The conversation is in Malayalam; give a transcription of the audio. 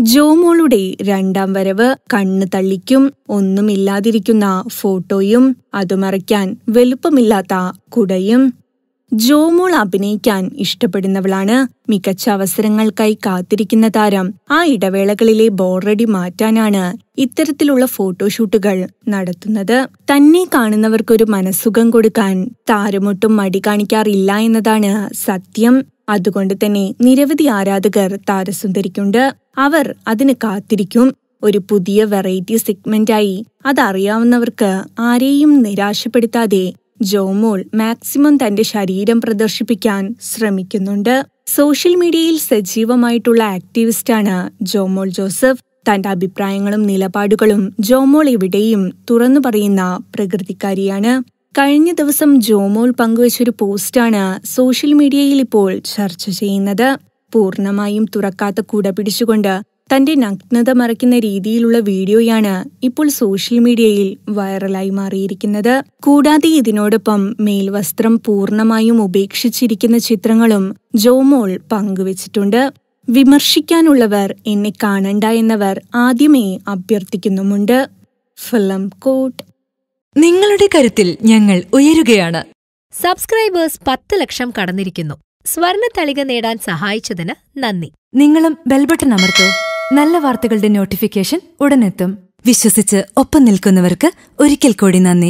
ജോമോളുടെ രണ്ടാം വരവ് കണ്ണ് തള്ളിക്കും ഒന്നുമില്ലാതിരിക്കുന്ന ഫോട്ടോയും അത് മറയ്ക്കാൻ വലുപ്പമില്ലാത്ത കുടയും ജോമോൾ അഭിനയിക്കാൻ ഇഷ്ടപ്പെടുന്നവളാണ് മികച്ച അവസരങ്ങൾക്കായി കാത്തിരിക്കുന്ന താരം ആ ഇടവേളകളിലെ ബോറടി മാറ്റാനാണ് ഇത്തരത്തിലുള്ള ഫോട്ടോഷൂട്ടുകൾ നടത്തുന്നത് തന്നെ കാണുന്നവർക്കൊരു മനസ്സുഖം കൊടുക്കാൻ താരമൊട്ടും മടി കാണിക്കാറില്ല എന്നതാണ് സത്യം അതുകൊണ്ട് തന്നെ നിരവധി ആരാധകർ താരസുന്ദരിക്കുണ്ട് അവർ അതിന് കാത്തിരിക്കും ഒരു പുതിയ വെറൈറ്റി സെഗ്മെന്റായി അതറിയാവുന്നവർക്ക് ആരെയും നിരാശപ്പെടുത്താതെ ജോമോൾ മാക്സിമം തന്റെ ശരീരം പ്രദർശിപ്പിക്കാൻ ശ്രമിക്കുന്നുണ്ട് സോഷ്യൽ മീഡിയയിൽ സജീവമായിട്ടുള്ള ആക്ടിവിസ്റ്റാണ് ജോമോൾ ജോസഫ് തന്റെ അഭിപ്രായങ്ങളും നിലപാടുകളും ജോമോൾ എവിടെയും തുറന്നു പറയുന്ന പ്രകൃതിക്കാരിയാണ് കഴിഞ്ഞ ദിവസം ജോമോൾ പങ്കുവച്ചൊരു പോസ്റ്റാണ് സോഷ്യൽ മീഡിയയിൽ ഇപ്പോൾ ചർച്ച ചെയ്യുന്നത് പൂർണ്ണമായും തുറക്കാത്ത കുട പിടിച്ചുകൊണ്ട് തന്റെ നഗ്നത മറയ്ക്കുന്ന രീതിയിലുള്ള വീഡിയോയാണ് ഇപ്പോൾ സോഷ്യൽ മീഡിയയിൽ വൈറലായി മാറിയിരിക്കുന്നത് കൂടാതെ ഇതിനോടൊപ്പം മേൽവസ്ത്രം പൂർണ്ണമായും ഉപേക്ഷിച്ചിരിക്കുന്ന ചിത്രങ്ങളും ജോമോൾ പങ്കുവച്ചിട്ടുണ്ട് വിമർശിക്കാനുള്ളവർ എന്നെ കാണണ്ട എന്നവർ ആദ്യമേ അഭ്യർത്ഥിക്കുന്നുമുണ്ട് ഫിലം കോട്ട് നിങ്ങളുടെ കരുത്തിൽ ഞങ്ങൾ ഉയരുകയാണ് സബ്സ്ക്രൈബേഴ്സ് പത്ത് ലക്ഷം കടന്നിരിക്കുന്നു സ്വർണ തളിക നേടാൻ സഹായിച്ചതിന് നന്ദി നിങ്ങളും ബെൽബട്ടൺ അമർത്തോ നല്ല വാർത്തകളുടെ നോട്ടിഫിക്കേഷൻ ഉടനെത്തും വിശ്വസിച്ച് ഒപ്പം നിൽക്കുന്നവർക്ക് ഒരിക്കൽ കൂടി നന്ദി